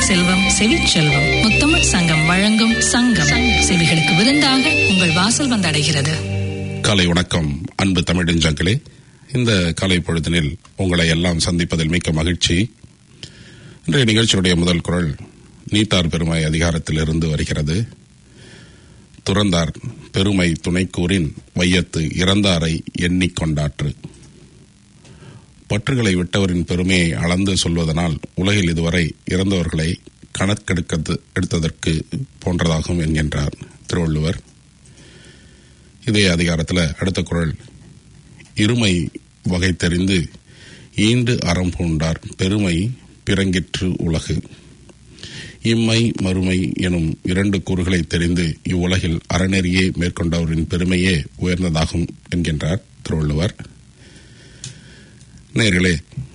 செல்வம் செவிச்செல்வம் முத்தமிழ் சங்கம் வழங்கும் சங்கம் செவிகளுக்கு விருந்தாக உங்கள் வாசல் வந்தடைகிறது காலை வணக்கம் அன்பு தமிழஞ்சங்களே இந்த காலை பொழுதினில் உங்களை எல்லாம் சந்திப்பதில் மிக்க மகிழ்ச்சி இன்றைய நிகழ்ச்சியுடைய முதல் குரல் நீத்தார் பெருமை அதிகாரத்திலிருந்து வருகிறது துறந்தார் பெருமை துணைக்கூறின் வையத்து இறந்தாரை எண்ணிக் கொண்டாற்று பற்றுகளை விட்டவரின் பெருமையை அளந்து சொல்வதனால் உலகில் இதுவரை இறந்தவர்களை கணக்கெடுக்க எடுத்ததற்கு போன்றதாகும் என்கின்றார் திருவள்ளுவர் இதே அதிகாரத்தில் அடுத்த குரல் இருமை வகை தெரிந்து ஈண்டு அறம் பூண்டார் பெருமை பிறங்கிற்று உலகு இம்மை மறுமை எனும் இரண்டு கூறுகளை தெரிந்து இவ்வுலகில் அறநெறியே மேற்கொண்டவரின் பெருமையே உயர்ந்ததாகும் என்கின்றார் திருவள்ளுவர் நேர்களே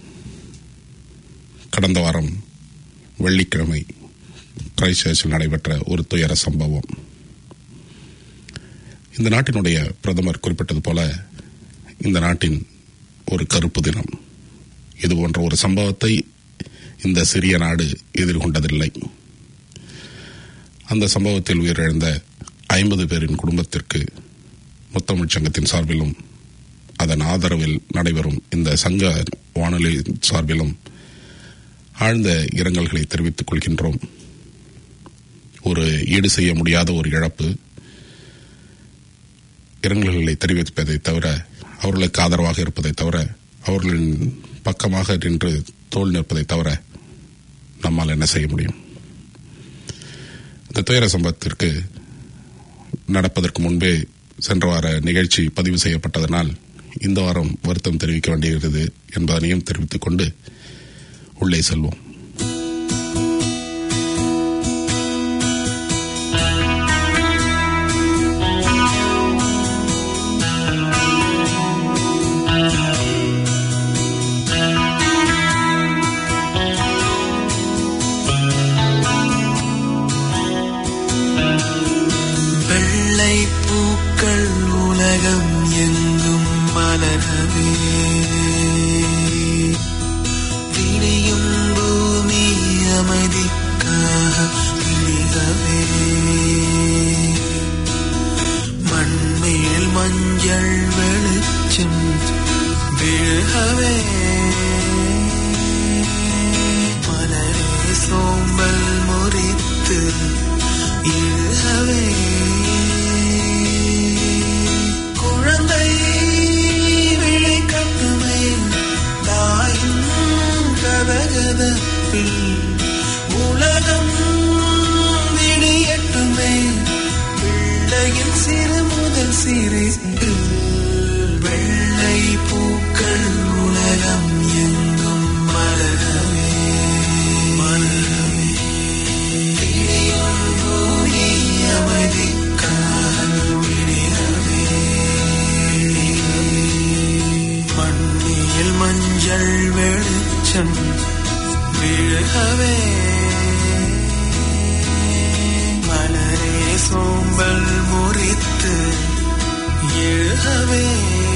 கடந்த வாரம் வெள்ளிக்கிழமை கிரைஸ்டர்ச்சில் நடைபெற்ற ஒரு துயர சம்பவம் இந்த நாட்டினுடைய பிரதமர் குறிப்பிட்டது போல இந்த நாட்டின் ஒரு கருப்பு தினம் இது போன்ற ஒரு சம்பவத்தை இந்த சிறிய நாடு எதிர்கொண்டதில்லை அந்த சம்பவத்தில் உயிரிழந்த ஐம்பது பேரின் குடும்பத்திற்கு முத்தமிழ் சங்கத்தின் சார்பிலும் அதன் ஆதரவில் நடைபெறும் இந்த சங்க வானொலி சார்பிலும் ஆழ்ந்த இரங்கல்களை தெரிவித்துக் கொள்கின்றோம் ஒரு ஈடு செய்ய முடியாத ஒரு இழப்பு இரங்கல்களை தெரிவிப்பதை தவிர அவர்களுக்கு ஆதரவாக இருப்பதை தவிர அவர்களின் பக்கமாக நின்று தோல் நிற்பதை தவிர நம்மால் என்ன செய்ய முடியும் இந்த துயர சம்பவத்திற்கு நடப்பதற்கு முன்பே சென்ற வார நிகழ்ச்சி பதிவு செய்யப்பட்டதனால் இந்த வாரம் வருத்தம் தெரிவிக்க வேண்டியிருக்கிறது என்பதனையும் தெரிவித்துக் கொண்டு உள்ளே செல்வோம் வெள்ளை பூக்கள் உலகம் எங்கும் மலரவே விடியும் பூமி அமைதிக்காக விழிகவே மண்மேல் மஞ்சள் வெளிச்சம் விழுகவே மலரே சோம்பல் முறித்து இழுகவே குழந்தை விழிக்கட்டுமே தாயின் கதகதப்பில் உலகம் விடியட்டுமே பிள்ளையின் சிறு முதல் சிறு வெள்ளை பூக்கள் உலகம் எங்கும் மலரவே மலரவே விடியும் பூமி அமைதிக்காக விடியவே மண்ணில் மஞ்சள் வெளிச்சம் விழுகவே மலரே சோம்பல் முறித்து எழுகவே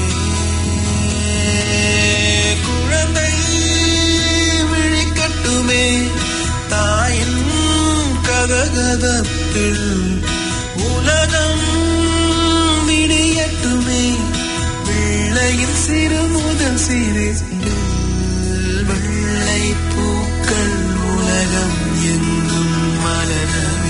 குழந்தை விழிக்கட்டுமே தாயின் கதகதப்பில் உலகம் விடியட்டுமே பிள்ளையின் சிறு முதல் சிறு வெள்ளை பூக்கள் உலகம் எங்கும் மலரவே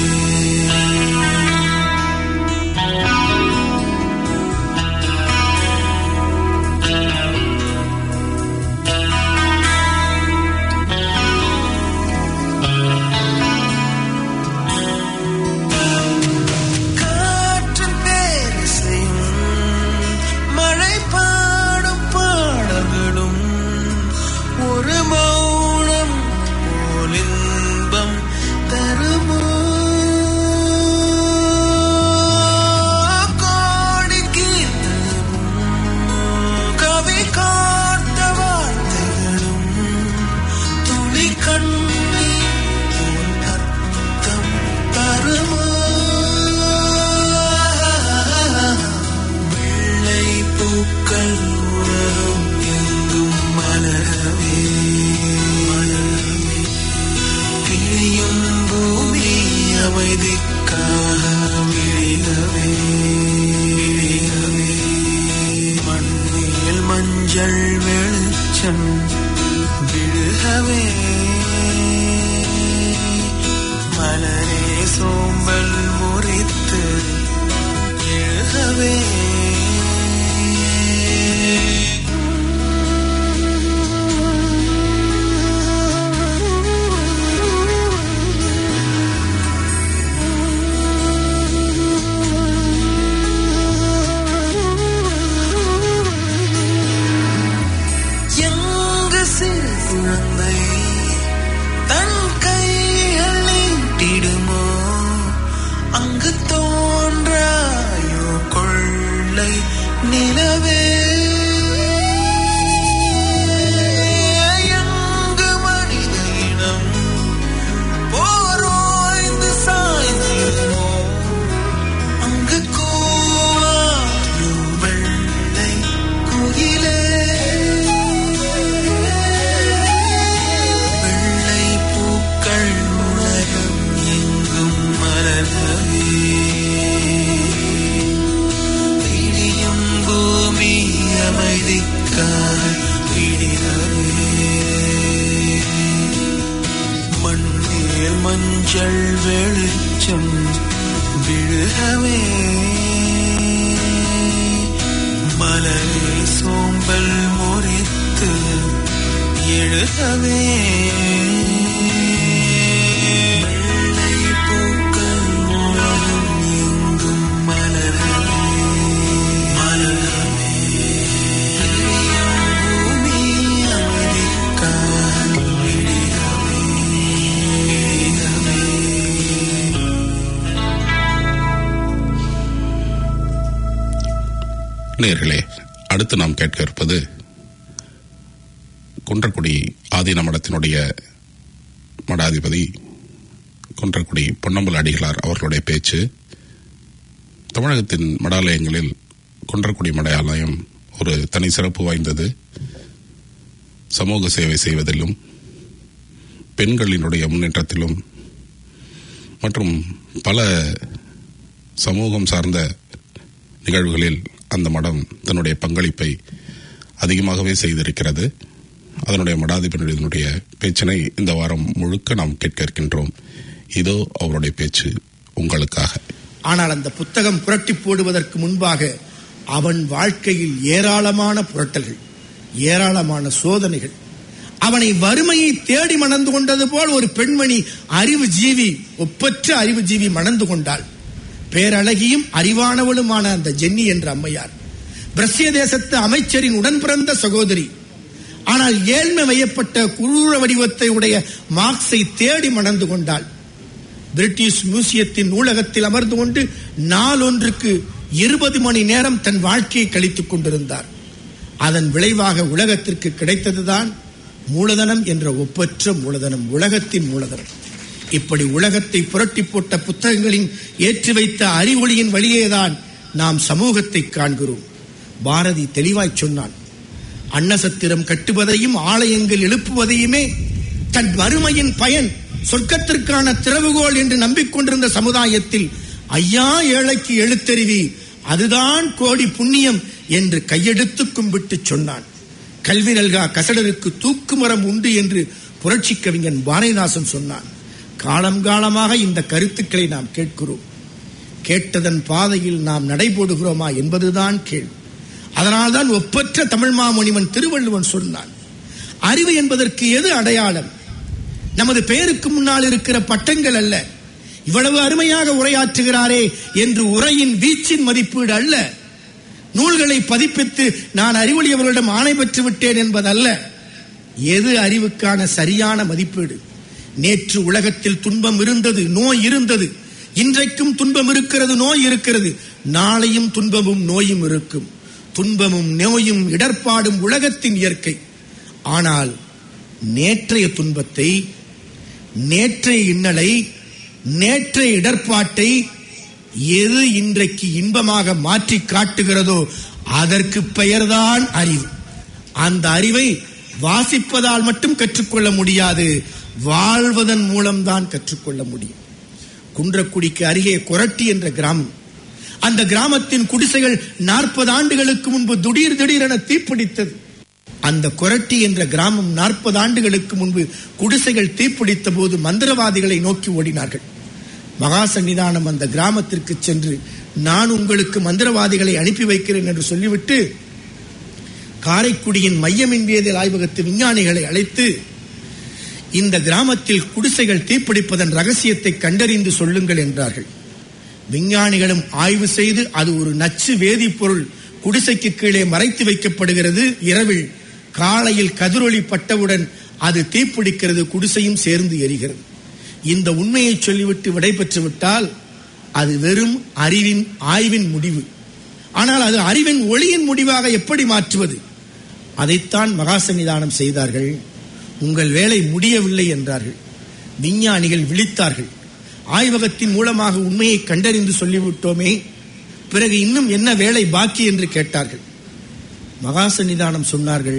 காற்றின் பேரிசையும் மழை பாடும் பாடல்களும் ஒரு மௌனம் போல் இன்பம் தருமோ மஞ்சள் வெளிச்சம் விழுகவே மலரே சோம்பல் முறித்து எழுகவே எங்கு சிறு குழந்தை தன் கைகள் நீட்டிடுமோ அங்கு தோன்றாயோ கொள்ளை நிலவே எங்கு மனித இனம் போரோய்ந்து சாய்ந்திடுமோ அங்கு கூவாயும் வெள்ளை குயிலே வெள்ளை பூக்கள் உலகம் எங்கும் மலரவே விடியும் பூமி அமைதிக்காக விடியவே மண்ணில் மஞ்சள் வெளிச்சம் விழுகவே மலரில் சோம்பல் முறித்து எழுகவே வெள்ளை பூக்கள் உலகம் எங்கும் மலரவே மலரவே பூமி அமைதிக்காக விடியவே விடியவே நேர்களே அடுத்து நாம் கேட்க இருப்பது குன்றக்குடி ஆதீன மடத்தினுடைய மடாதிபதி குன்றக்குடி பொன்னம்பல அடிகளார் அவர்களுடைய பேச்சு தமிழகத்தின் மடாலயங்களில் குன்றக்குடி மடாலயம் ஒரு தனி சிறப்பு வாய்ந்தது சமூக சேவை செய்வதிலும் பெண்களினுடைய முன்னேற்றத்திலும் மற்றும் பல சமூகம் சார்ந்த நிகழ்வுகளில் அந்த மடம் தன்னுடைய பங்களிப்பை அதிகமாகவே செய்திருக்கிறது அதனுடைய மடாதிபதியினுடைய பேச்சினை இந்த வாரம் முழுக்க நாம் கேட்க இருக்கின்றோம் இதோ அவருடைய பேச்சு உங்களுக்காக ஆனால் அந்த புத்தகம் புரட்டி போடுவதற்கு முன்பாக அவன் வாழ்க்கையில் ஏராளமான புரட்டல்கள் ஏராளமான சோதனைகள் அவனை வறுமையை தேடி மணந்து கொண்டது போல் ஒரு பெண்மணி அறிவு ஜீவி ஒப்பற்ற அறிவு ஜீவி மணந்து கொண்டாள் பேரழகியும் அறிவானவளுமான அந்த ஜென்னி என்ற அம்மையார் பிரசிய தேசத்து அமைச்சரின் உடன் பிறந்த சகோதரி ஆனால் ஏழ்மை மையப்பட்ட குரூர வடிவத்தை உடைய மார்க்ஸை தேடி மணந்து கொண்டாள் பிரிட்டிஷ் மியூசியத்தின் நூலகத்தில் அமர்ந்து கொண்டு நாளொன்றுக்கு இருபது மணி நேரம் தன் வாழ்க்கையை கழித்துக் கொண்டிருந்தார் அதன் விளைவாக உலகத்திற்கு கிடைத்ததுதான் மூலதனம் என்ற ஒப்பற்ற மூலதனம் உலகத்தின் மூலதனம் இப்படி உலகத்தை புரட்டி போட்ட புத்தகங்களின் ஏற்றி வைத்த அறிவொளியின் வழியேதான் நாம் சமூகத்தை காண்கிறோம் பாரதி தெளிவாய் சொன்னான் அன்னசத்திரம் கட்டுவதையும் ஆலயங்கள் எழுப்புவதையுமே தன் வறுமையின் பயன் சொர்க்கத்திற்கான திறவுகோல் என்று நம்பிக்கொண்டிருந்த சமுதாயத்தில் ஐயா ஏழைக்கு எழுத்தறிவி அதுதான் கோடி புண்ணியம் என்று கையெடுத்து கும்பிட்டு சொன்னான் கல்வி நல்கா கசடருக்கு தூக்கு மரம் உண்டு என்று புரட்சி கவிஞன் பாரதிதாசன் சொன்னான் காலம் காலமாக இந்த கருத்துக்களை நாம் கேட்கிறோம் கேட்டதன் பாதையில் நாம் நடைபோடுகிறோமா என்பதுதான் கேள்வி அதனால்தான் ஒப்பற்ற தமிழ் மாமுனிவன் திருவள்ளுவன் சொன்னான் அறிவு என்பதற்கு எது அடையாளம் நமது பெயருக்கு முன்னால் இருக்கிற பட்டங்கள் அல்ல இவ்வளவு அருமையாக உரையாற்றுகிறாரே என்று உரையின் வீச்சின் மதிப்பீடு அல்ல நூல்களை பதிப்பித்து நான் அறிவொழியவர்களிடம் ஆணை பெற்று விட்டேன் என்பதல்ல எது அறிவுக்கான சரியான மதிப்பீடு நேற்று உலகத்தில் துன்பம் இருந்தது நோய் இருந்தது இன்றைக்கும் துன்பம் இருக்கிறது நோய் இருக்கிறது நாளையும் துன்பமும் நோயும் இருக்கும் துன்பமும் நோயும் இடர்பாடும் உலகத்தின் இயற்கை ஆனால் நேற்றைய துன்பத்தை நேற்றைய இன்னலை நேற்றைய இடர்பாட்டை எது இன்றைக்கு இன்பமாக மாற்றி காட்டுகிறதோ அதற்கு பெயர்தான் அறிவு அந்த அறிவை வாசிப்பதால் மட்டும் கற்றுக்கொள்ள முடியாது வாழ்வதன் மூலம்தான் கற்றுக்கொள்ள முடியும் குன்றக்குடிக்கு அருகே கொரட்டி என்ற கிராமம் அந்த கிராமத்தின் குடிசைகள் நாற்பது ஆண்டுகளுக்கு முன்பு திடீர் திடீரென தீப்பிடித்தது அந்த கொரட்டி என்ற கிராமம் நாற்பது ஆண்டுகளுக்கு முன்பு குடிசைகள் தீப்பிடித்த போது மந்திரவாதிகளை நோக்கி ஓடினார்கள் மகா சன்னிதானம் அந்த கிராமத்திற்கு சென்று நான் உங்களுக்கு மந்திரவாதிகளை அனுப்பி வைக்கிறேன் என்று சொல்லிவிட்டு காரைக்குடியின் மையமின்வியதல் ஆய்வகத்து விஞ்ஞானிகளை அழைத்து இந்த கிராமத்தில் குடிசைகள் தீப்பிடிப்பதன் ரகசியத்தை கண்டறிந்து சொல்லுங்கள் என்றார்கள் விஞ்ஞானிகளும் ஆய்வு செய்து அது ஒரு நச்சு வேதிப்பொருள் குடிசைக்கு கீழே மறைத்து வைக்கப்படுகிறது இரவில் காலையில் கதிரொளி பட்டவுடன் அது தீப்பிடிக்கிறது குடிசையும் சேர்ந்து எரிகிறது இந்த உண்மையை சொல்லிவிட்டு விடைபெற்று விட்டால் அது வெறும் அறிவின் ஆய்வின் முடிவு ஆனால் அது அறிவின் ஒளியின் முடிவாக எப்படி மாற்றுவது அதைத்தான் மகா சன்னிதானம் செய்தார்கள் உங்கள் வேலை முடியவில்லை என்றார்கள் விஞ்ஞானிகள் விழித்தார்கள் ஆய்வகத்தின் மூலமாக உண்மையை கண்டறிந்து சொல்லிவிட்டோமே பிறகு இன்னும் என்ன வேலை பாக்கி என்று கேட்டார்கள் மகா சன்னிதானம் சொன்னார்கள்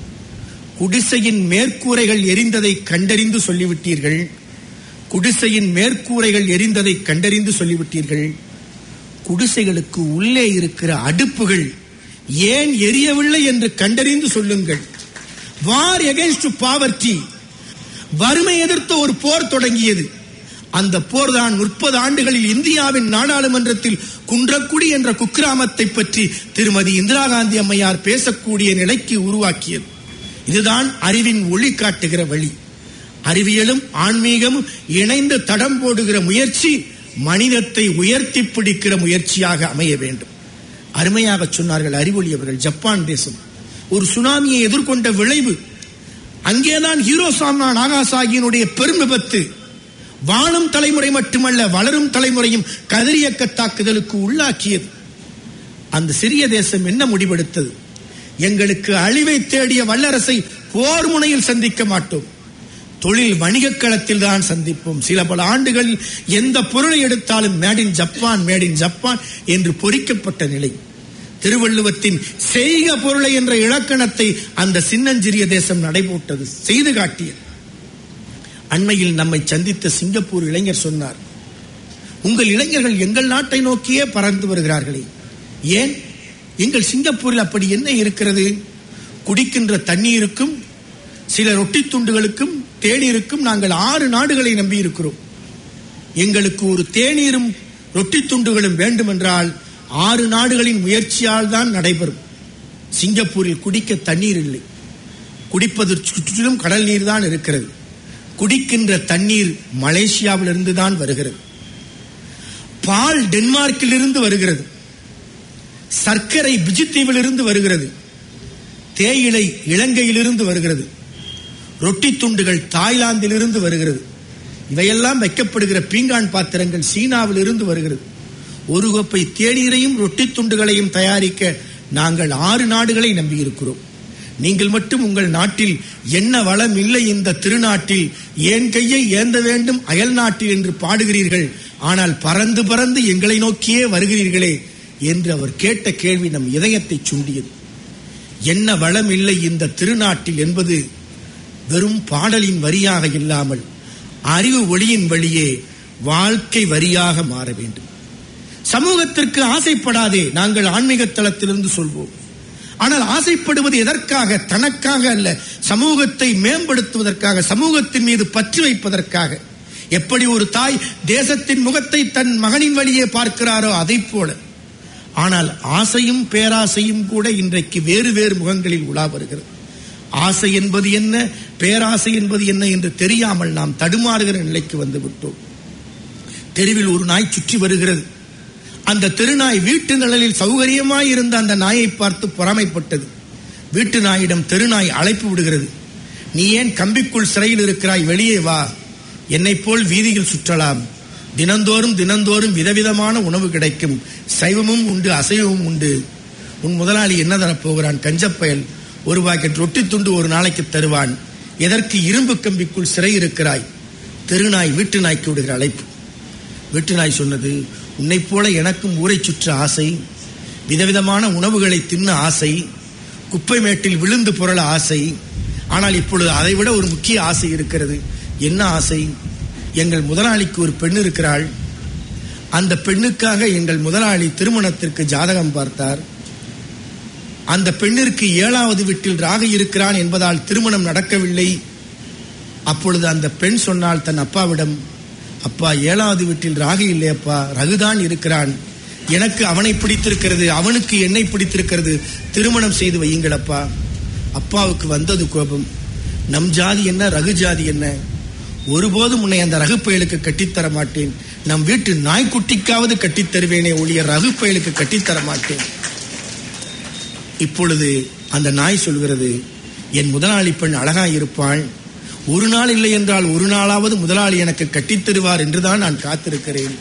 குடிசையின் மேற்கூரைகள் எரிந்ததை கண்டறிந்து சொல்லிவிட்டீர்கள் குடிசையின் மேற்கூரைகள் எரிந்ததை கண்டறிந்து சொல்லிவிட்டீர்கள் குடிசைகளுக்கு உள்ளே இருக்கிற அடுப்புகள் ஏன் எரியவில்லை என்று கண்டறிந்து சொல்லுங்கள் வார் எகென்ஸ்ட் பாவர்டி வறுமை எதிர்த்த ஒரு போர் தொடங்கியது அந்த போர் தான் முப்பது ஆண்டுகளில் இந்தியாவின் நாடாளுமன்றத்தில் குன்றக்குடி என்ற குக்கிராமத்தை பற்றி திருமதி இந்திரா காந்தி அம்மையார் பேசக்கூடிய நிலைக்கு உருவாக்கியது இதுதான் அறிவின் ஒளி காட்டுகிற வழி அறிவியலும் ஆன்மீகமும் இணைந்து தடம் போடுகிற முயற்சி மனிதத்தை உயர்த்தி பிடிக்கிற முயற்சியாக அமைய வேண்டும் அருமையாக சொன்னார்கள் அறிவொளி அவர்கள் ஜப்பான் தேசம் ஒரு சுனாமியை எதிர்கொண்ட விளைவு அங்கேதான் ஹீரோசாமா நாகாசாகியினுடைய பெரும் விபத்து வாழும் தலைமுறை மட்டுமல்ல வளரும் தலைமுறையும் கதிரியக்க தாக்குதலுக்கு உள்ளாக்கியது அந்த சிறிய தேசம் என்ன முடிவெடுத்தது எங்களுக்கு அழிவை தேடிய வல்லரசை போர் முனையில் சந்திக்க மாட்டோம் தொழில் வணிகக் களத்தில் தான் சந்திப்போம் சில பல ஆண்டுகளில் எந்த பொருளை எடுத்தாலும் made in Japan made in Japan என்று பொறிக்கப்பட்ட நிலை திருவள்ளுவத்தின் செய்க பொருளை என்ற இலக்கணத்தை அந்த சின்னஞ்சிறிய தேசம் நடைபோட்டது செய்து காட்டியது அண்மையில் நம்மை சந்தித்த சிங்கப்பூர் இளைஞர் சொன்னார் உங்கள் இளைஞர்கள் எங்கள் நாட்டை நோக்கியே பறந்து வருகிறார்களே ஏன் எங்கள் சிங்கப்பூரில் அப்படி என்ன இருக்கிறது குடிக்கின்ற தண்ணீருக்கும் சில ரொட்டி துண்டுகளுக்கும் தேநீருக்கும் நாங்கள் ஆறு நாடுகளை நம்பி இருக்கிறோம் எங்களுக்கு ஒரு தேநீரும் ரொட்டி துண்டுகளும் வேண்டுமென்றால் ஆறு நாடுகளின் முயற்சியால் தான் நடைபெறும் சிங்கப்பூரில் குடிக்க தண்ணீர் இல்லை குடிப்பது சுற்றிலும் கடல் நீர் தான் இருக்கிறது குடிக்கின்ற தண்ணீர் மலேசியாவிலிருந்து தான் வருகிறது பால் டென்மார்க்கிலிருந்து வருகிறது சர்க்கரை பிஜித்தீவிலிருந்து வருகிறது தேயிலை இலங்கையிலிருந்து வருகிறது ரொட்டி துண்டுகள் தாய்லாந்திலிருந்து வருகிறது இவையெல்லாம் வைக்கப்படுகிற பீங்கான் பாத்திரங்கள் சீனாவில் இருந்து வருகிறது ஒரு கோப்பை தேநீரையும் ரொட்டி துண்டுகளையும் தயாரிக்க நாங்கள் ஆறு நாடுகளை நம்பியிருக்கிறோம் நீங்கள் மட்டும் உங்கள் நாட்டில் என்ன வளம் இல்லை இந்த திருநாட்டில் ஏன் கையை ஏந்த வேண்டும் அயல் நாட்டில் என்று பாடுகிறீர்கள் ஆனால் பறந்து பறந்து எங்களை நோக்கியே வருகிறீர்களே என்று அவர் கேட்ட கேள்வி நம் இதயத்தை சுண்டியது என்ன வளம் இல்லை இந்த திருநாட்டில் என்பது வெறும் பாடலின் வரியாக இல்லாமல் அறிவு ஒளியின் வழியே வாழ்க்கை வரியாக மாற வேண்டும் சமூகத்திற்கு ஆசைப்படாதே நாங்கள் ஆன்மீக தளத்திலிருந்து சொல்வோம் ஆனால் ஆசைப்படுவது எதற்காக தனக்காக அல்ல சமூகத்தை மேம்படுத்துவதற்காக சமூகத்தின் மீது பற்று வைப்பதற்காக எப்படி ஒரு தாய் தேசத்தின் முகத்தை தன் மகனின் வழியே பார்க்கிறாரோ அதை போல ஆனால் ஆசையும் பேராசையும் கூட இன்றைக்கு வேறு வேறு முகங்களில் உலா வருகிறது ஆசை என்பது என்ன பேராசை என்பது என்ன என்று தெரியாமல் நாம் தடுமாறுகிற நிலைக்கு வந்து விட்டோம் தெருவில் ஒரு நாய் சுற்றி வருகிறது அந்த தெருநாய் வீட்டு நிழலில் சௌகரியமாய் இருந்த அந்த நாயை பார்த்து பொறாமைப்பட்டது வீட்டு நாயிடம் தெருநாய் அழைப்பு விடுகிறது நீ ஏன் கம்பிக்குள் சிறையில் இருக்கிறாய் வெளியே வா என்னைப் போல் வீதியில் சுற்றலாம் தினந்தோறும் தினந்தோறும் விதவிதமான உணவு கிடைக்கும் சைவமும் உண்டு அசைவமும் உண்டு உன் முதலாளி என்ன தரப்போகிறான் கஞ்சப்பயல் ஒரு பாக்கெட் ரொட்டி துண்டு ஒரு நாளைக்கு தருவான் எதற்கு இரும்பு கம்பிக்குள் சிறை இருக்கிறாய் தெருநாய் வீட்டு நாய்க்கு விடுகிற அழைப்பு வீட்டு நாய் சொன்னது உன்னைப் போல எனக்கும் ஊரை சுற்ற ஆசை விதவிதமான உணவுகளை தின்ன ஆசை குப்பை மேட்டில் விழுந்து புரள ஆசை ஆனால் இப்பொழுது அதைவிட ஒரு முக்கிய ஆசை இருக்கிறது என்ன ஆசை எங்கள் முதலாளிக்கு ஒரு பெண் இருக்கிறாள் அந்த பெண்ணுக்காக எங்கள் முதலாளி திருமணத்திற்கு ஜாதகம் பார்த்தார் அந்த பெண்ணிற்கு ஏழாவது வீட்டில் ராகு இருக்கிறான் என்பதால் திருமணம் நடக்கவில்லை அப்பொழுது அந்த பெண் சொன்னால் தன் அப்பாவிடம் அப்பா ஏழாவது வீட்டில் ராகு இல்லையப்பா ரகுதான் இருக்கிறான் எனக்கு அவனை பிடித்திருக்கிறது அவனுக்கு என்னை பிடித்திருக்கிறது திருமணம் செய்து வையுங்களப்பா அப்பாவுக்கு வந்தது கோபம் நம் ஜாதி என்ன ரகு ஜாதி என்ன ஒருபோதும் உன்னை அந்த ரகு பயலுக்கு கட்டித்தர மாட்டேன் நம் வீட்டு நாய்க்குட்டிக்காவது கட்டித் தருவேனே ஒழிய ரகு பயலுக்கு கட்டித்தர மாட்டேன் இப்பொழுது அந்த நாய் சொல்கிறது என் முதலாளி பெண் அழகாய் இருப்பாள் ஒரு நாள் இல்லை என்றால் ஒரு நாளாவது முதலாளி எனக்கு கட்டித் தருவார் என்றுதான் நான் காத்திருக்கிறேன்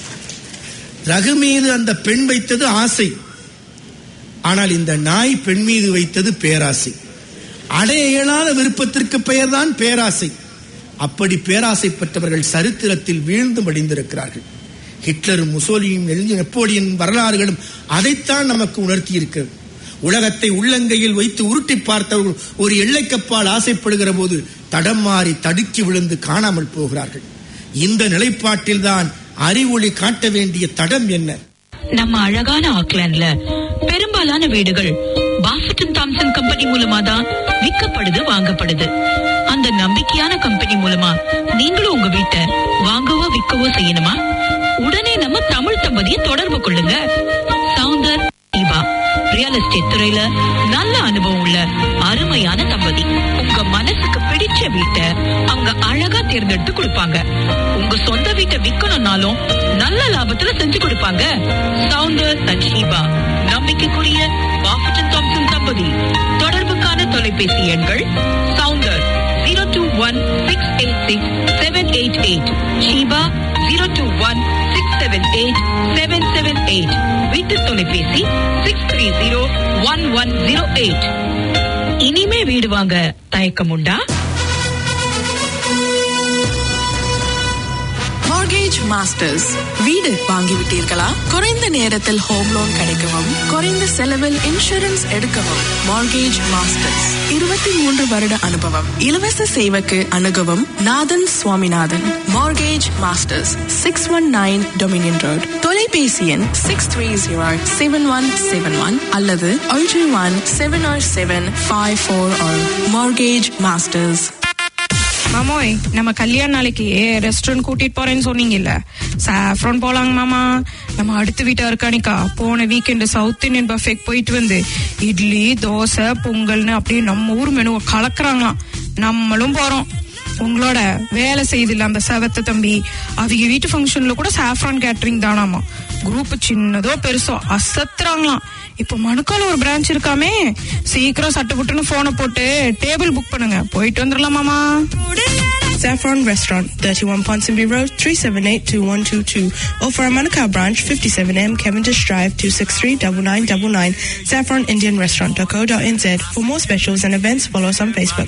ரகு மீது அந்த பெண் வைத்தது ஆசை ஆனால் இந்த நாய் பெண் மீது வைத்தது பேராசை அடைய இயலாத விருப்பத்திற்கு பெயர்தான் பேராசை அப்படி பேராசை பெற்றவர்கள் சரித்திரத்தில் வீழ்ந்து மடிந்திருக்கிறார்கள் ஹிட்லரும் முசோலியும் நெப்போலியன் வரலாறுகளும் அதைத்தான் நமக்கு உணர்த்தி இருக்கிறது உலகத்தை உள்ளங்கையில் வைத்து உருட்டி பார்த்தவர்கள் ஒரு எல்லைக்கப்பால் ஆசைப்படுகிற போது தடம் மாறி தடுக்கி விழுந்து காணாமல் போகிறார்கள் இந்த நிலைப்பாட்டில்தான் அறிவொளி காட்ட வேண்டிய தடம் என்ன நம்ம அழகான ஆக்லாண்ட்ல பெரும்பாலான வீடுகள் பாஃபட்டன் தாம்சன் கம்பெனி மூலமா தான் விற்கப்படுது வாங்கப்படுது அந்த நம்பிக்கையான கம்பெனி மூலமா நீங்களும் உங்க வீட்டை வாங்கவோ விற்கவோ செய்யணுமா உடனே நம்ம தமிழ் தம்பதியை தொடர்பு கொள்ளுங்க சவுந்தர் தீபா ரியல் எஸ்டேட் துறையில நல்ல அனுபவம் உள்ள அருமையான தம்பதி உங்க மனசுக்கு பிடிச்ச வீட்டை அவங்க அழகா தேர்ந்தெடுத்து கொடுப்பாங்க உங்க சொந்த வீட்டை விக்கணும்னாலும் நல்ல லாபத்துல செஞ்சு கொடுப்பாங்க சவுந்தர் அண்ட் ஷீபா நம்பிக்கைக்குரிய பாஃபட்டன் தாம்சன் தம்பதி தொடர்புக்கான தொலைபேசி எண்கள் Soundar zero two one six eight six seven eight eight Sheeba zero two one six seven eight seven seven eight வீட்டு தொலைபேசி six three zero one one zero eight இனிமே வீடு வாங்க தயக்கம் உண்டா மார்கேஜ் மாஸ்டர்ஸ் வீடு வாங்கிவிட்டீர்களா குறைந்த நேரத்தில் ஹோம் லோன் கிடைக்கவும் குறைந்த செலவில் இன்சூரன்ஸ் எடுக்கவும் மார்கேஜ் மாஸ்டர்ஸ் இருபத்தி மூன்று வருட அனுபவம் இலவச சேவைக்கு அணுகவும் Nathan Swaminathan mortgage masters six one nine Dominion road தொலைபேசி எண் six three zero seven one seven one அல்லது ஒன்று one seven seven five four mortgage masters மாமோய் நம்ம கல்யாண நாளைக்கு ரெஸ்டாரண்ட் கூட்டிட்டு போறேன்னு சொன்னீங்கல்ல சாஃப்ரான் போலாங்க மாமா நம்ம அடுத்த வீட்டா இருக்கானிக்கா போன வீக்கெண்டு சவுத் இந்தியன் பஃபேக் போயிட்டு வந்து இட்லி தோசை பொங்கல்னு அப்படியே நம்ம ஊர் மெனுவை கலக்குறாங்களாம் நம்மளும் போறோம் உங்களோட வேலை செய்தில்ல அந்த செவத்த தம்பி அவங்க வீட்டு ஃபங்க்ஷன்ல கூட சாஃப்ரான் கேட்டரிங் தானாமா குரூப் சின்னதோ பெருசோ அசத்துறாங்களாம் இப்ப மணுக்கால ஒரு பிரான்ச் இருக்காமே சீக்கிரம் சட்டுப்புட்டுன்னு போனை போட்டு டேபிள் புக் பண்ணுங்க போயிட்டு வந்துடலாமாமா Saffron Restaurant, 31 Ponsonby Road, 378-2122. Or for our Manukau branch, 57M Cavendish Drive, 263-9999. Saffron Indian Restaurant.co.nz. For more specials and events, follow us on Facebook.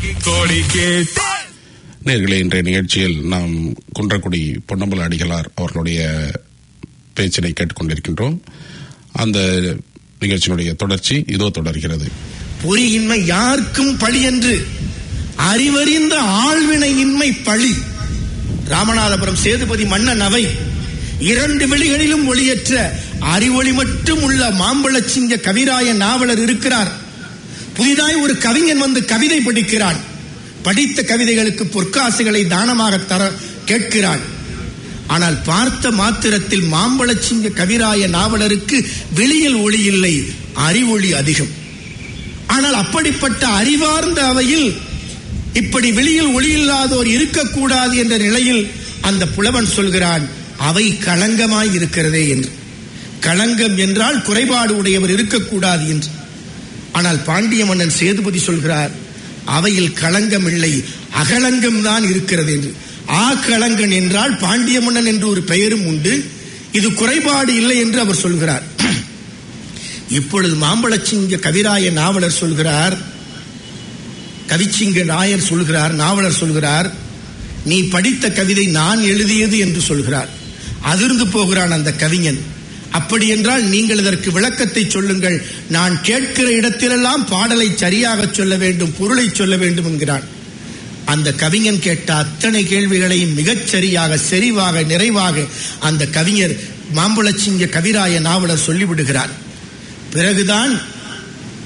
நேர்களே இன்றைய நிகழ்ச்சியில் நாம் குன்றக்குடி பொன்னம்பல அடிகளார் அவர்களுடைய பேச்சினை கேட்டுக்கொண்டிருக்கின்றோம் அந்த நிகழ்ச்சியினுடைய தொடர்ச்சி இதோ தொடர்கிறது பொறியின்மை யாருக்கும் பழி என்று அறிவறிந்த ஆழ்வினையின்மை பழி ராமநாதபுரம் சேதுபதி மன்னன் அவை இரண்டு வெளிகளிலும் ஒளியற்ற அறிவொளி மட்டும் உள்ள மாம்பழச்சிங்க கவிராய நாவலர் இருக்கிறார் புதிதாய் ஒரு கவிஞன் வந்து கவிதை படிக்கிறான் படித்த கவிதைகளுக்கு பொற்காசுகளை தானமாக தர கேட்கிறான் ஆனால் பார்த்த மாத்திரத்தில் மாம்பழச்சிங்க கவிராய நாவலருக்கு வெளியில் ஒளி இல்லை அறிவொளி அதிகம் ஆனால் அப்படிப்பட்ட அறிவார்ந்த அவையில் இப்படி வெளியில் ஒளி இல்லாதோர் இருக்கக்கூடாது என்ற நிலையில் அந்த புலவன் சொல்கிறான் அவை களங்கமாய் இருக்கிறதே என்று களங்கம் என்றால் குறைபாடு உடையவர் இருக்கக்கூடாது என்று ஆனால் பாண்டிய மன்னன் சேதுபதி சொல்கிறார் அவையில் களங்கம் இல்லை அகலங்கம் தான் இருக்கிறது என்று ஆ களங்கன் என்றால் பாண்டிய மன்னன் என்று ஒரு பெயரும் உண்டு இது குறைபாடு இல்லை என்று அவர் சொல்கிறார் இப்பொழுது மாம்பழச்சிங்க கவிராய நாவலர் சொல்கிறார் கவிச்சிங்க நாயர் சொல்கிறார் நாவலர் சொல்கிறார் நீ படித்த கவிதை நான் எழுதியது என்று சொல்கிறார் அதிர்ந்து போகிறான் அந்த கவிஞன் அப்படி என்றால் நீங்கள் இதற்கு விளக்கத்தை சொல்லுங்கள் நான் கேட்கிற இடத்திலெல்லாம் பாடலை சரியாக சொல்ல வேண்டும் பொருளை சொல்ல வேண்டும் என்கிறான் அந்த கவிஞன் கேட்ட அத்தனை கேள்விகளையும் மிகச் சரியாக செறிவாக நிறைவாக அந்த கவிஞர் மாம்பழச்சிங்க கவிராய நாவலர் சொல்லிவிடுகிறார் பிறகுதான்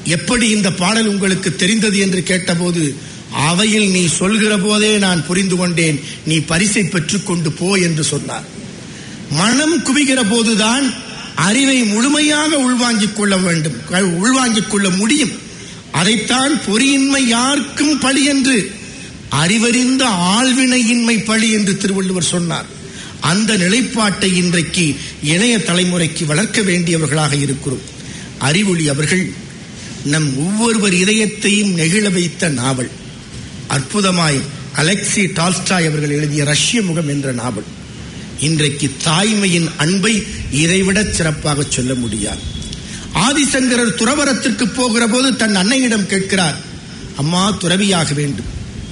எப்படி இந்த பாடல் உங்களுக்கு தெரிந்தது என்று கேட்டபோது அவையில் நீ சொல்கிற போதே நான் புரிந்து கொண்டேன் நீ பரிசை பெற்றுக் கொண்டு போ என்று சொன்னார் மனம் குவிகிற போதுதான் அறிவை முழுமையாக உள்வாங்கிக் கொள்ள வேண்டும் உள்வாங்கிக் கொள்ள முடியும் அதைத்தான் பொறியின்மை யாருக்கும் பழி என்று அறிவறிந்த ஆழ்வினையின்மை பழி என்று திருவள்ளுவர் சொன்னார் அந்த நிலைப்பாட்டை இன்றைக்கு இளைய தலைமுறைக்கு வளர்க்க வேண்டியவர்களாக இருக்கிறோம் அறிவொளி அவர்கள் நம் ஒவ்வொருவர் இதயத்தையும் நெகிழ வைத்த நாவல் அற்புதமாய் அலெக்சி டால்ஸ்டாய் அவர்கள் எழுதிய ரஷ்ய முகம் என்ற நாவல் இன்றைக்கு தாய்மையின் அன்பை இதைவிட சிறப்பாக சொல்ல முடியாது ஆதிசங்கரர் துறவரத்திற்கு போகிற போது தன் அன்னையிடம் கேட்கிறார் அம்மா துறவியாக வேண்டும்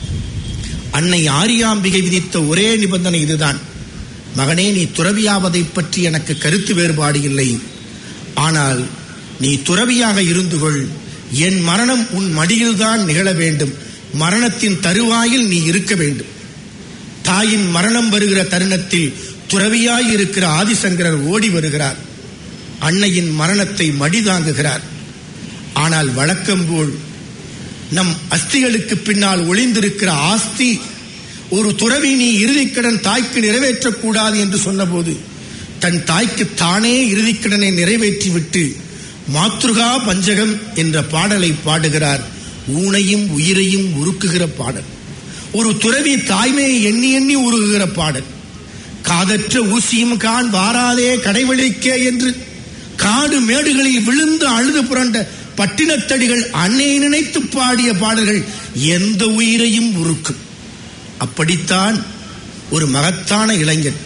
அன்னை ஆரியாம்பிகை விதித்த ஒரே நிபந்தனை இதுதான் மகனே நீ துறவியாவதை பற்றி எனக்கு கருத்து வேறுபாடு இல்லை ஆனால் நீ துறவியாக இருந்து கொள் என் மரணம் உன் மடியில்தான் நிகழ வேண்டும் மரணத்தின் தருவாயில் நீ இருக்க வேண்டும் தாயின் மரணம் வருகிற தருணத்தில் துறவியாய் இருக்கிற ஆதிசங்கரர் ஓடி வருகிறார் அன்னையின் மரணத்தை மடி தாங்குகிறார் ஆனால் வழக்கம் போல் நம் அஸ்திகளுக்கு பின்னால் ஒளிந்திருக்கிற ஆஸ்தி ஒரு துறவி நீ இறுதிக்கடன் தாய்க்கு நிறைவேற்றக்கூடாது என்று சொன்னபோது தன் தாய்க்கு தானே இறுதிக்கடனை நிறைவேற்றிவிட்டு மாத்ருகா பஞ்சகம் என்ற பாடலை பாடுகிறார் ஊனையும் உயிரையும் உருக்குகிற பாடல் ஒரு துறவி தாய்மையை எண்ணி எண்ணி உருகுகிற பாடல் காதற்ற ஊசியும் கான் வாராதே கடைவழிக்க என்று காடு மேடுகளில் விழுந்து அழுது புரண்ட பட்டினத்தடிகள் அன்னையை நினைத்து பாடிய பாடல்கள் எந்த உயிரையும் உருக்கும் அப்படித்தான் ஒரு மகத்தான இளைஞன்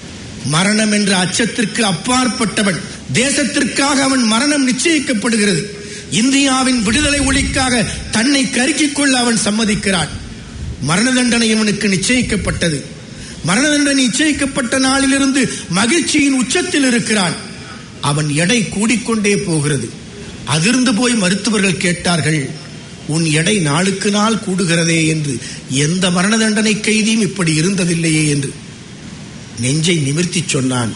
மரணம் என்ற அச்சத்திற்கு அப்பாற்பட்டவன் தேசத்திற்காக அவன் மரணம் நிச்சயிக்கப்படுகிறது இந்தியாவின் விடுதலை ஒளிக்காக தன்னை கருக்கிக் கொள்ள அவன் சம்மதிக்கிறான் மரண தண்டனை அவனுக்கு நிச்சயிக்கப்பட்டது மரண தண்டனை நிச்சயிக்கப்பட்ட நாளிலிருந்து மகிழ்ச்சியின் உச்சத்தில் இருக்கிறான் அவன் எடை கூடிக்கொண்டே போகிறது அதிர்ந்து போய் மருத்துவர்கள் கேட்டார்கள் உன் எடை நாளுக்கு நாள் கூடுகிறதே என்று எந்த மரண தண்டனை கைதியும் இப்படி இருந்ததில்லையே என்று நெஞ்சை நிமிர்த்தி சொன்னான்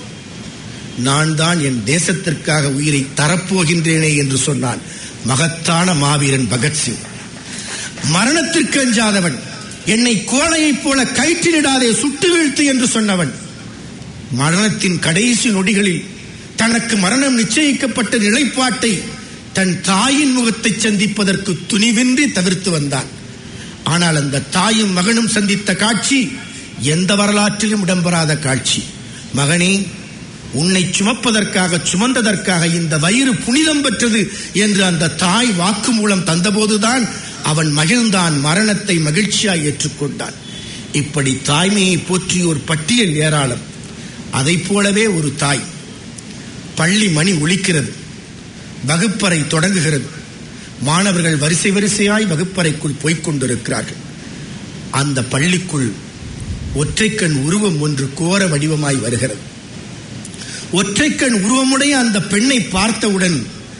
நான் தான் என் தேசத்திற்காக உயிரை தரப்போகின்றேனே என்று சொன்னான் மகத்தான மாவீரன் பகத்சிங் மரணத்திற்கு அஞ்சாதவன் என்னை கோழையைப் போல கயிற்றிலிடாதே சுட்டு வீழ்த்து என்று சொன்னவன் மரணத்தின் கடைசி நொடிகளில் தனக்கு மரணம் நிச்சயிக்கப்பட்ட நிலைப்பாட்டை தன் தாயின் முகத்தை சந்திப்பதற்கு துணிவின்றி தவிர்த்து வந்தான் ஆனால் அந்த தாயும் மகனும் சந்தித்த காட்சி எந்த வரலாற்றிலும் இடம்பெறாத காட்சி மகனே உன்னை சுமப்பதற்காக சுமந்ததற்காக இந்த வயிறு புனிதம் பெற்றது என்று அந்த தாய் வாக்குமூலம் தந்தபோதுதான் அவன் மகிழ்ந்தான் மரணத்தை மகிழ்ச்சியாய் ஏற்றுக்கொண்டான் இப்படி தாய்மையை போற்றிய ஒரு பட்டியல் ஏராளம் அதைப் போலவே ஒரு தாய் பள்ளி மணி ஒலிக்கிறது வகுப்பறை தொடங்குகிறது மாணவர்கள் வரிசை வரிசையாய் வகுப்பறைக்குள் போய்க் கொண்டிருக்கிறார்கள் அந்த பள்ளிக்குள் ஒற்றைக்கண் உருவம் ஒன்று கோர வடிவமாய் வருகிறது ஒற்றைக்கண் உருவமுடைய அந்த பெண்ணை பார்த்தவுடன்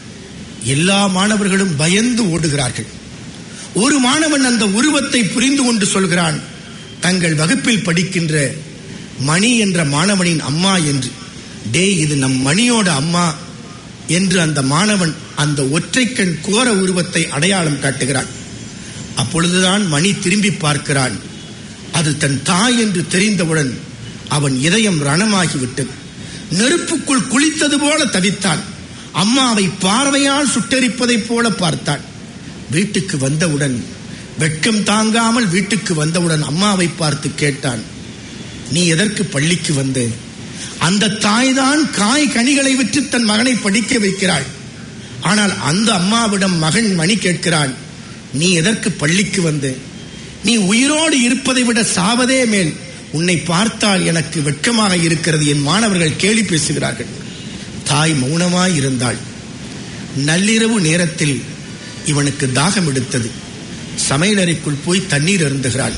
எல்லா மாணவர்களும் பயந்து ஓடுகிறார்கள் ஒரு மாணவன் அந்த உருவத்தை புரிந்து கொண்டு சொல்கிறான் தங்கள் வகுப்பில் படிக்கின்ற மணி என்ற மாணவனின் அம்மா என்று டே இது நம் மணியோட அம்மா என்று அந்த மாணவன் அந்த ஒற்றைக்கண் கோர உருவத்தை அடையாளம் காட்டுகிறான் அப்பொழுதுதான் மணி திரும்பி பார்க்கிறான் அது தன் தாய் என்று தெரிந்தவுடன் அவன் இதயம் ரணமாகிவிட்டது நெருப்புக்குள் குளித்தது போல தவித்தான் அம்மாவை பார்வையால் சுட்டெரிப்பதைப் போல பார்த்தான் வீட்டுக்கு வந்தவுடன் வெட்கம் தாங்காமல் வீட்டுக்கு வந்தவுடன் அம்மாவை பார்த்து கேட்டான் நீ எதற்கு பள்ளிக்கு வந்த அந்த தாய்தான் காய் கனிகளை விற்று தன் மகனை படிக்க வைக்கிறாள் ஆனால் அந்த அம்மாவிடம் மகன் மணி கேட்கிறான் நீ எதற்கு பள்ளிக்கு வந்த நீ உயிரோடு இருப்பதை விட சாவதே மேல் உன்னை பார்த்தால் எனக்கு வெட்கமாக இருக்கிறது என் மாணவர்கள் கேலி பேசுகிறார்கள் தாய் மௌனமாய் இருந்தாள் நள்ளிரவு நேரத்தில் இவனுக்கு தாகம் எடுத்தது சமையலறைக்குள் போய் தண்ணீர் அருந்துகிறாள்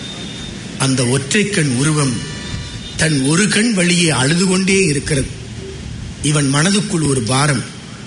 அந்த ஒற்றைக்கண் உருவம் தன் ஒரு கண் வழியே அழுது கொண்டே இருக்கிறது இவன் மனதுக்குள் ஒரு பாரம்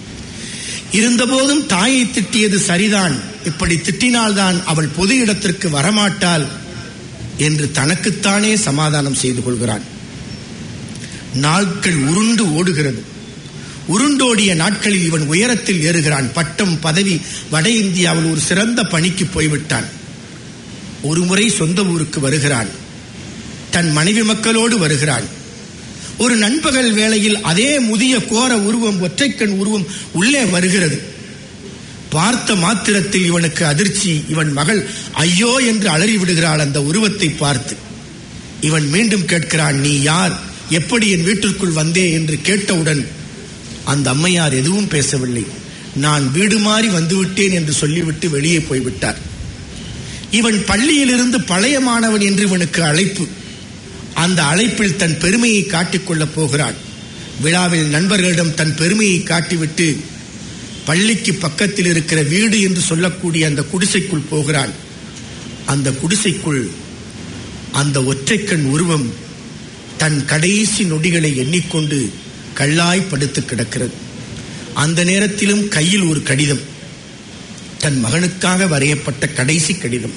இருந்தபோதும் தாயை திட்டியது சரிதான் இப்படி திட்டினால்தான் அவள் பொது இடத்திற்கு வரமாட்டாள் என்று தனக்குத்தானே சமாதானம் செய்து கொள்கிறான் நாட்கள் உருண்டு ஓடுகிறது உருண்டோடிய நாட்களில் இவன் உயரத்தில் ஏறுகிறான் பட்டம் பதவி வட இந்தியாவில் ஒரு சிறந்த பணிக்கு போய்விட்டான் ஒருமுறை சொந்த ஊருக்கு வருகிறான் தன் மனைவி மக்களோடு வருகிறான் ஒரு நண்பகல் வேளையில் அதே முதிய கோர உருவம் ஒற்றைக்கண் உருவம் உள்ளே வருகிறது பார்த்த மாத்திரத்தில் இவனுக்கு அதிர்ச்சி இவன் மகள் ஐயோ என்று அலறி விடுகிறாள் அந்த உருவத்தை பார்த்து இவன் மீண்டும் கேட்கிறான் நீ யார் எப்படி என் வீட்டிற்குள் வந்தே என்று கேட்டவுடன் அந்த அம்மையார் எதுவும் பேசவில்லை நான் வீடு மாறி வந்துவிட்டேன் என்று சொல்லிவிட்டு வெளியே போய்விட்டார் இவன் பள்ளியிலிருந்து பழைய மாணவன் என்று இவனுக்கு அழைப்பு அந்த அழைப்பில் தன் பெருமையை காட்டிக்கொள்ளப் போகிறான் விழாவில் நண்பர்களிடம் தன் பெருமையை காட்டிவிட்டு பள்ளிக்கு பக்கத்தில் இருக்கிற வீடு என்று சொல்லக்கூடிய அந்த குடிசைக்குள் போகிறான் அந்த குடிசைக்குள் அந்த ஒற்றைக்கண் உருவம் தன் கடைசி நொடிகளை எண்ணிக்கொண்டு கல்லாய் படுத்து கிடக்கிறது அந்த நேரத்திலும் கையில் ஒரு கடிதம் தன் மகனுக்காக வரையப்பட்ட கடைசி கடிதம்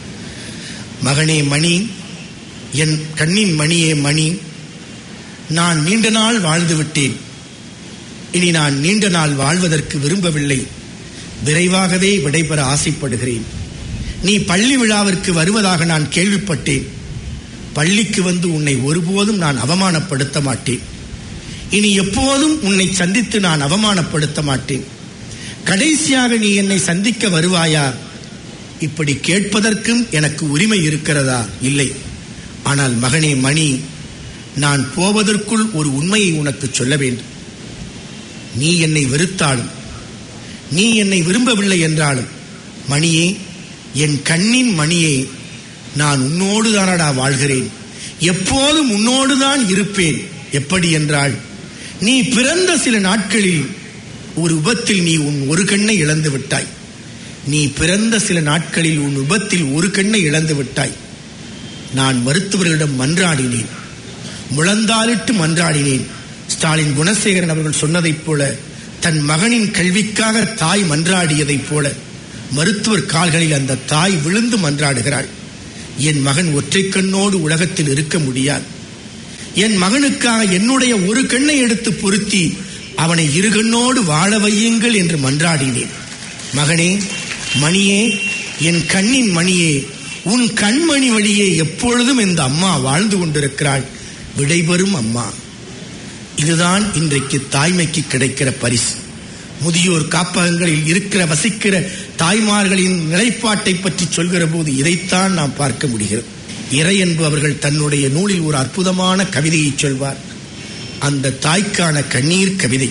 மகனே மணி என் கண்ணின் மணியே மணி நான் நீண்ட நாள் வாழ்ந்து விட்டேன் இனி நான் நீண்ட நாள் வாழ்வதற்கு விரும்பவில்லை விரைவாகவே விடைபெற ஆசைப்படுகிறேன் நீ பள்ளி விழாவிற்கு வருவதாக நான் கேள்விப்பட்டேன் பள்ளிக்கு வந்து உன்னை ஒருபோதும் நான் அவமானப்படுத்த மாட்டேன் இனி எப்போதும் உன்னை சந்தித்து நான் அவமானப்படுத்த மாட்டேன் கடைசியாக நீ என்னை சந்திக்க வருவாயா இப்படி கேட்பதற்கும் எனக்கு உரிமை இருக்கிறதா இல்லை ஆனால் மகனே மணி நான் போவதற்குள் ஒரு உண்மையை உனக்கு சொல்ல வேண்டும் நீ என்னை வெறுத்தாலும் நீ என்னை விரும்பவில்லை என்றாலும் மணியே என் கண்ணின் மணியே நான் உன்னோடு தானடா வாழ்கிறேன் எப்போதும் உன்னோடுதான் இருப்பேன் எப்படி என்றால் நீ பிறந்த சில நாட்களில் ஒரு விபத்தில் நீ உன் ஒரு கண்ணை இழந்து விட்டாய் நீ பிறந்த சில நாட்களில் உன் விபத்தில் ஒரு கண்ணை இழந்து விட்டாய் நான் மருத்துவர்களிடம் மன்றாடினேன் முழந்தாலிட்டு மன்றாடினேன் ஸ்டாலின் குணசேகரன் அவர்கள் சொன்னதைப் போல தன் மகனின் கல்விக்காக தாய் மன்றாடியதைப் போல மருத்துவர் கால்களில் அந்த தாய் விழுந்து மன்றாடுகிறாள் என் மகன் ஒற்றை கண்ணோடு உலகத்தில் இருக்க முடியாது என் மகனுக்காக என்னுடைய ஒரு கண்ணை எடுத்து பொருத்தி அவனை இரு கண்ணோடு வாழ வையுங்கள் என்று மன்றாடினேன் மகனே மணியே என் கண்ணின் மணியே உன் கண்மணி வழியே எப்பொழுதும் இந்த அம்மா வாழ்ந்து கொண்டிருக்கிறாள் விடைபெறும் அம்மா இதுதான் இன்றைக்கு தாய்மைக்கு கிடைக்கிற பரிசு முதியோர் காப்பகங்களில் இருக்கிற வசிக்கிற தாய்மார்களின் நிலைப்பாட்டை பற்றி சொல்கிற போது இதைத்தான் நாம் பார்க்க முடிகிறது இறை என்பு அவர்கள் தன்னுடைய நூலில் ஒரு அற்புதமான கவிதையை சொல்வார் அந்த தாய்க்கான கண்ணீர் கவிதை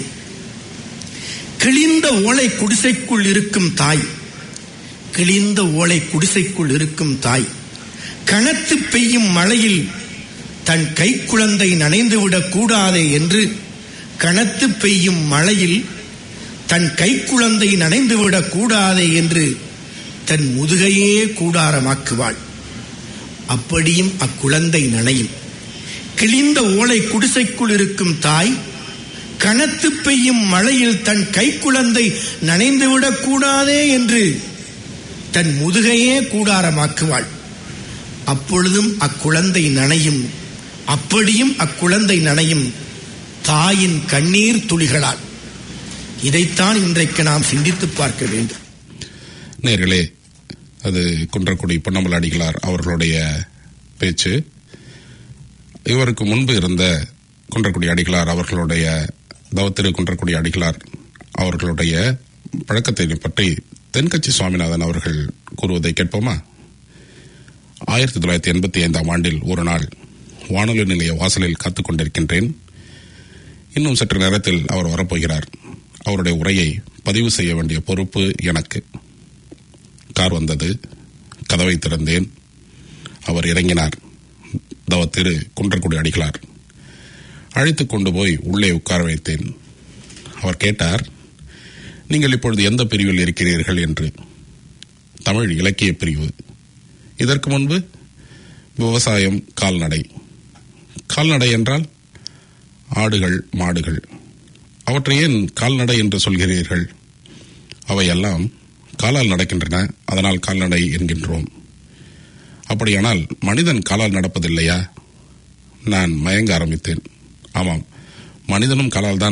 கிழிந்த ஓலை குடிசைக்குள் இருக்கும் தாய் கிழிந்த ஓலை குடிசைக்குள் இருக்கும் தாய் கனத்து பெய்யும் மழையில் தன் கைக்குழந்தை நனைந்துவிடக் கூடாதே என்று கனத்து பெய்யும் மழையில் தன் கைக்குழந்தை நனைந்துவிடக் கூடாதே என்று தன் முதுகையே கூடாரமாக்குவாள் அப்படியும் அக்குழந்தை நனையும் கிழிந்த ஓலை குடிசைக்குள் இருக்கும் தாய் கனத்து பெய்யும் மழையில் தன் கைக்குழந்தை நனைந்துவிடக் கூடாதே என்று தன் முதுகையே கூடாரமாக்குவாள் அப்பொழுதும் அக்குழந்தை நனையும் அப்படியும் அக்குழந்தை நனையும் தாயின் கண்ணீர் துளிகளால் இதைத்தான் இன்றைக்கு நாம் சிந்தித்து பார்க்க வேண்டும் நேர்களே அது குன்றக்குடி பொன்னம்பல அடிகளார் அவர்களுடைய பேச்சு இவருக்கு முன்பு இருந்த குன்றக்குடி அடிகளார் அவர்களுடைய தவத்திரு குன்றக்குடி அடிகளார் அவர்களுடைய பழக்கத்தை பற்றி தென்கட்சி சுவாமிநாதன் அவர்கள் கூறுவதை கேட்போமா ஆயிரத்தி தொள்ளாயிரத்தி எண்பத்தி ஐந்தாம் ஆண்டில் ஒரு நாள் வானொலி நிலைய வாசலில் காத்துக் கொண்டிருக்கின்றேன் இன்னும் சற்று நேரத்தில் அவர் வரப்போகிறார் அவருடைய உரையை பதிவு செய்ய வேண்டிய பொறுப்பு எனக்கு கார் வந்தது கதவை திறந்தேன் அவர் இறங்கினார் தவ திரு குன்றக்குடி அடிகளார் அழைத்துக் கொண்டு போய் உள்ளே உட்கார வைத்தேன் அவர் கேட்டார் நீங்கள் இப்பொழுது எந்த பிரிவில் இருக்கிறீர்கள் என்று தமிழ் இலக்கிய பிரிவு இதற்கு முன்பு விவசாயம் கால்நடை கால்நடை என்றால் ஆடுகள் மாடுகள் அவற்றை ஏன் கால்நடை என்று சொல்கிறீர்கள் அவையெல்லாம் காலால் நடக்கின்றன அதனால் கால்நடை என்கின்றோம் அப்படியானால் மனிதன் காலால் நடப்பதில்லையா நான் மயங்க ஆரம்பித்தேன் ஆமாம் மனிதனும் காலால் தான்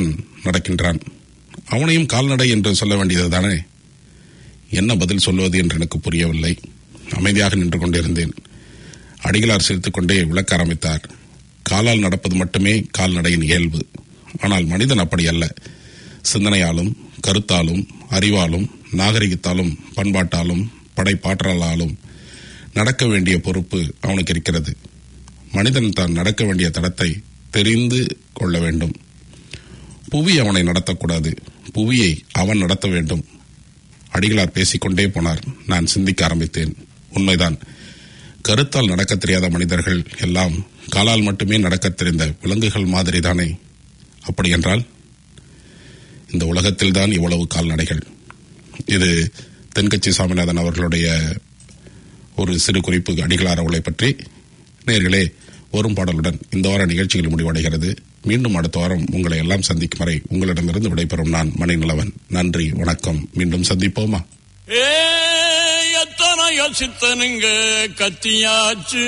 நடக்கின்றான் அவனையும் கால்நடை என்று சொல்ல வேண்டியதுதானே என்ன பதில் சொல்வது என்று எனக்கு புரியவில்லை அமைதியாக நின்று கொண்டிருந்தேன் அடிகளார் சிரித்துக்கொண்டே விளக்க ஆரம்பித்தார் காலால் நடப்பது மட்டுமே கால்நடையின் இயல்பு ஆனால் மனிதன் அப்படி அல்ல சிந்தனையாலும் கருத்தாலும் அறிவாலும் நாகரிகத்தாலும் பண்பாட்டாலும் படைப்பாற்றலாலும் நடக்க வேண்டிய பொறுப்பு அவனுக்கு இருக்கிறது மனிதன் தான் நடக்க வேண்டிய தடத்தை தெரிந்து கொள்ள வேண்டும் புவி அவனை நடத்தக்கூடாது புவியை அவன் நடத்த வேண்டும் அடிகளார் பேசிக்கொண்டே போனார் நான் சிந்திக்க ஆரம்பித்தேன் உண்மைதான் கருத்தால் நடக்க தெரியாத மனிதர்கள் எல்லாம் காலால் மட்டுமே நடக்கத் தெரிந்த விலங்குகள் மாதிரிதானே அப்படி என்றால் இந்த உலகத்தில்தான் இவ்வளவு கால்நடைகள் இது தென்கட்சி சாமிநாதன் அவர்களுடைய ஒரு சிறு குறிப்பு அடிகளார் அவளை பற்றி நேர்களே வரும் பாடலுடன் இந்த வார நிகழ்ச்சிகள் முடிவடைகிறது மீண்டும் அடுத்த வாரம் உங்களை எல்லாம் சந்திக்கும் வரை உங்களிடமிருந்து விடைபெறும் நான் மணிநிலவன் நன்றி வணக்கம் மீண்டும் சந்திப்போமா ஏ எத்தனையோ சித்தனுங்க கத்தியாச்சு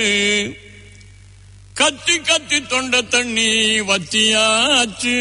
கத்தி கத்தி தொண்ட தண்ணி வத்தியாச்சு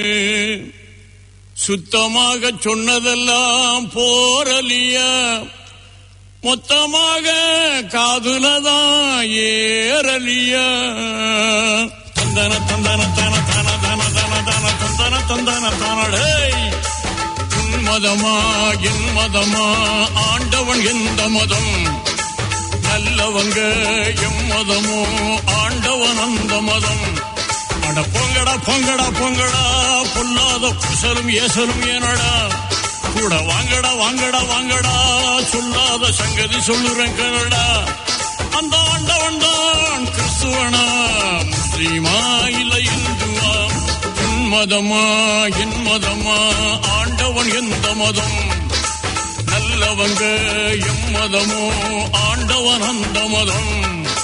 சுத்தமாக சொன்னதெல்லாம் போரலியா மொத்தமாக காதுலதான் ஏறலியா தந்தன தந்தன தன தன தன தன தன தந்தன தந்தன தனடே உன் மதமா என் மதமா ஆண்டவன் எந்த மதம் நல்லவங்க எம் மதமோ ஆண்டவன் அந்த மதம் அட பொங்கடா பொங்கடா பொங்கடா பொல்லாத புசலும் ஏசலும் ஏனடா கூட வாங்கடா வாங்கடா வாங்கடா சொல்லாத சங்கதி சொல்லுறேன் கனடா அந்த ஆண்டவன் தான் கிறிஸ்துவனா முஸ்லீமா இல்ல இந்துவா உன் மதமா என் மதமா ஆண்டவன் எந்த மதம் நல்லவங்க எம் மதமோ ஆண்டவன் அந்த மதம்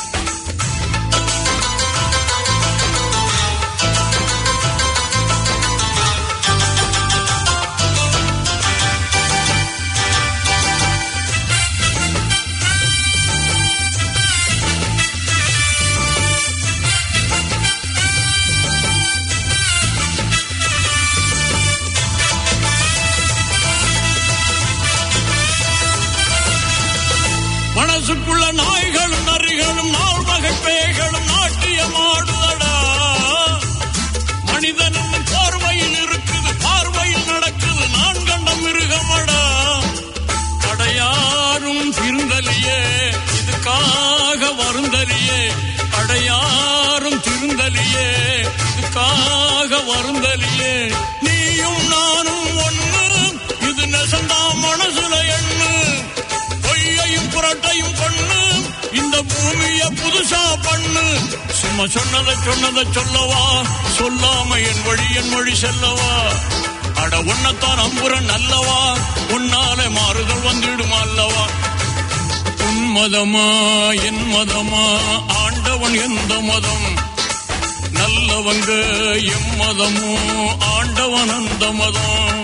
மனசுக்குள்ள நாய்களும் நரிகளும் நாள் வகை பேய்களும் நாட்டியமாடுதடா மனிதனும் பார்வையில் இருக்குது பார்வையில் நடக்குது நான் கண்ட மிருகமடா அடையாரும் திருந்தலியே இதுக்காக வருந்தலியே அடையாரும் திருந்தலியே இதுக்காக வருந்தலியே நீயும் நானும் ஒண்ணு இது நெசந்தா மனசுல எண்ணு பொய்யையும் புரட்டையும் பண்ணு இந்த பூமிய புதுசா பண்ணு சும்மா சொன்னதை சொன்னதை சொல்லவா சொல்லாம என் வழி என் மொழி செல்லவா அட உன்னத்தான் அம்புரன் அல்லவா உன்னால மாறுதல் வந்துடுமா அல்லவா உன் மதமா என் மதமா ஆண்டவன் எந்த மதம் நல்லவங்க எம் மதமோ ஆண்டவன் அந்த மதம்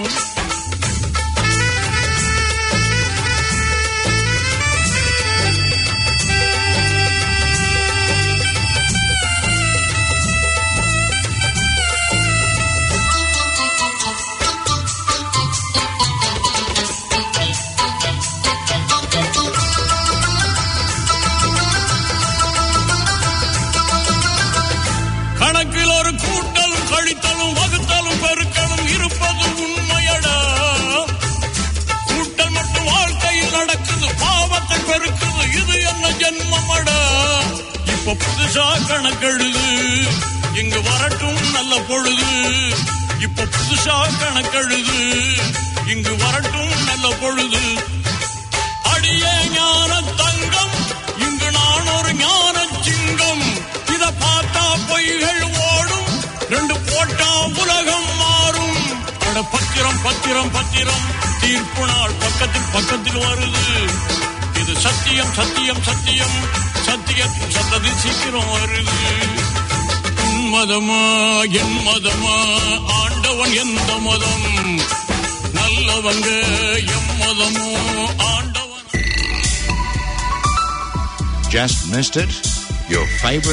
கணக்கில் ஒரு கூட்டலும் கழித்தலும் வகுத்தலும் பெருக்கலும் இருப்பது உண்மையடா கூட்டல் மட்டும் வாழ்க்கையில் நடக்குது பாவத்தை பெருக்குது இது என்ன ஜென்மமடா இப்ப புதுசா கணக்கெழுது இங்கு வரட்டும் நல்ல பொழுது இப்ப புதுசா கணக்கெழுது இங்கு வரட்டும் நல்ல பொழுது அடியே ஞான தங்கம் இங்கு நான் ஒரு ஞான சிங்கம் இத பார்த்தா பொய்கள் ஓடும் ரெண்டு போட்டா உலகம் மாறும் அட பத்திரம் பத்திரம் பத்திரம் தீர்ப்பு நாள் பக்கத்தில் பக்கத்தில் வருது இது சத்தியம் சத்தியம் சத்தியம் சத்தியத்தின் சத்ததி சீக்கிரம் வருது உன் மதமா என் மதமா ஆண்டவன் எந்த மதம் நல்லவங்க எம் மதமோ ஆண்டவன் Just missed it? Your favorite